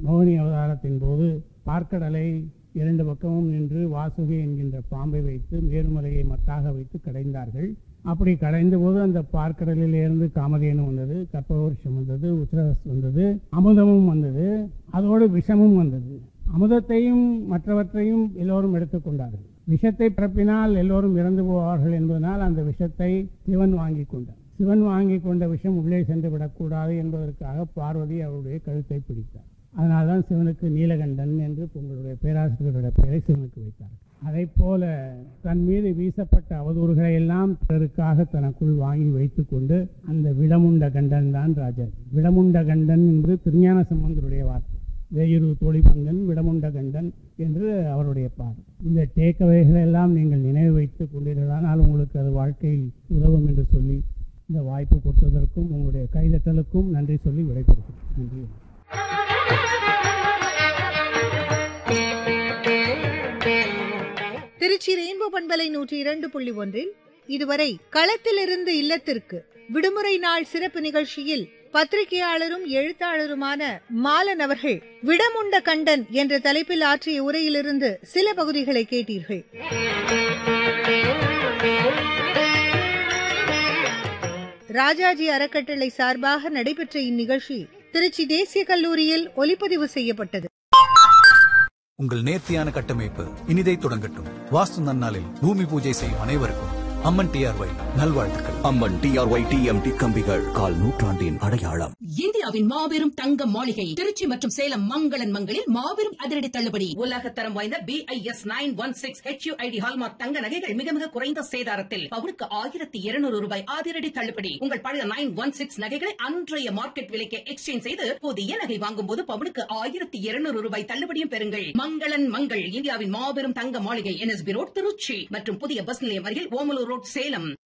மோகினி அவதாரத்தின் போது பார்க்கடலை இரண்டு பக்கமும் நின்று வாசுகி என்கின்ற பாம்பை வைத்து மேருமலையை மத்தாக வைத்து கடைந்தார்கள் அப்படி கடைந்த போது அந்த பார்க்கடலிலிருந்து காமதேனு வந்தது கற்பவருஷம் வந்தது உத்தரஸ் வந்தது அமுதமும் வந்தது அதோடு விஷமும் வந்தது அமுதத்தையும் மற்றவற்றையும் எல்லோரும் எடுத்துக்கொண்டார்கள் விஷத்தை பிறப்பினால் எல்லோரும் இறந்து போவார்கள் என்பதனால் அந்த விஷத்தை சிவன் வாங்கி கொண்டார் சிவன் வாங்கி கொண்ட விஷம் உள்ளே சென்று விடக்கூடாது என்பதற்காக பார்வதி அவருடைய கழுத்தை பிடித்தார் அதனால்தான் சிவனுக்கு நீலகண்டன் என்று உங்களுடைய பேராசிரியருடைய பெயரை சிவனுக்கு வைத்தார் அதை போல தன் மீது வீசப்பட்ட அவதூறுகளை எல்லாம் பிறருக்காக தனக்குள் வாங்கி வைத்துக்கொண்டு அந்த விடமுண்ட கண்டன் தான் ராஜா விடமுண்ட கண்டன் என்பது திருஞான சம்பந்தருடைய வார்த்தை வேயுரு தோழிமங்கன் விடமுண்ட கண்டன் என்று அவருடைய பாடல் இந்த டேக்கவைகளை எல்லாம் நீங்கள் நினைவு வைத்துக் கொண்டீர்களானால் உங்களுக்கு அது வாழ்க்கையில் உதவும் என்று சொல்லி இந்த வாய்ப்பு கொடுத்ததற்கும் உங்களுடைய கைதட்டலுக்கும் நன்றி சொல்லி விடைபெறுகிறேன் நன்றி திருச்சி ரெயின்போ பண்பலை நூற்றி இரண்டு புள்ளி ஒன்றில் இதுவரை களத்திலிருந்து இல்லத்திற்கு விடுமுறை நாள் சிறப்பு நிகழ்ச்சியில் பத்திரிகையாளரும் எழுத்தாளருமான மாலன் அவர்கள் விடமுண்ட கண்டன் என்ற தலைப்பில் ஆற்றிய உரையிலிருந்து சில பகுதிகளை கேட்டீர்கள் ராஜாஜி அறக்கட்டளை சார்பாக நடைபெற்ற இந்நிகழ்ச்சி திருச்சி தேசிய கல்லூரியில் ஒலிப்பதிவு செய்யப்பட்டது உங்கள் நேர்த்தியான கட்டமைப்பு இனிதை தொடங்கட்டும் வாஸ்து நன்னாளில் பூமி பூஜை செய்யும் அனைவருக்கும் அம்மன் டிஆர்ஒய் நல்வாழ்த்துக்கள் அம்மன் டிஆர்ஒய் டிஎம்டி கம்பிகள் கால் நூற்றாண்டின் அடையாளம் இந்தியாவின் மாபெரும் தங்க மாளிகை திருச்சி மற்றும் சேலம் மங்களன் மங்களில் மாபெரும் அதிரடி தள்ளுபடி உலக தரம் வாய்ந்த B I S nine one six HUID hallmark தங்க நகைகள் மிக மிக குறைந்த சேதாரத்தில் பவுனுக்கு ஆயிரத்தி இருநூறு ரூபாய் அதிரடி தள்ளுபடி உங்கள் பழைய நைன் ஒன் சிக்ஸ் நகைகளை அன்றைய மார்க்கெட் விலைக்கு எக்ஸ்சேஞ்ச் செய்து புதிய நகை வாங்கும் போது பவுனுக்கு ஆயிரத்தி இருநூறு ரூபாய் தள்ளுபடியும் பெறுங்கள் மங்களன் மங்கள் இந்தியாவின் மாபெரும் தங்க மாளிகை என்எஸ்பி ரோட் திருச்சி மற்றும் புதிய பஸ் நிலையம் அருகில் ஓமலூர் ரோட் சேலம்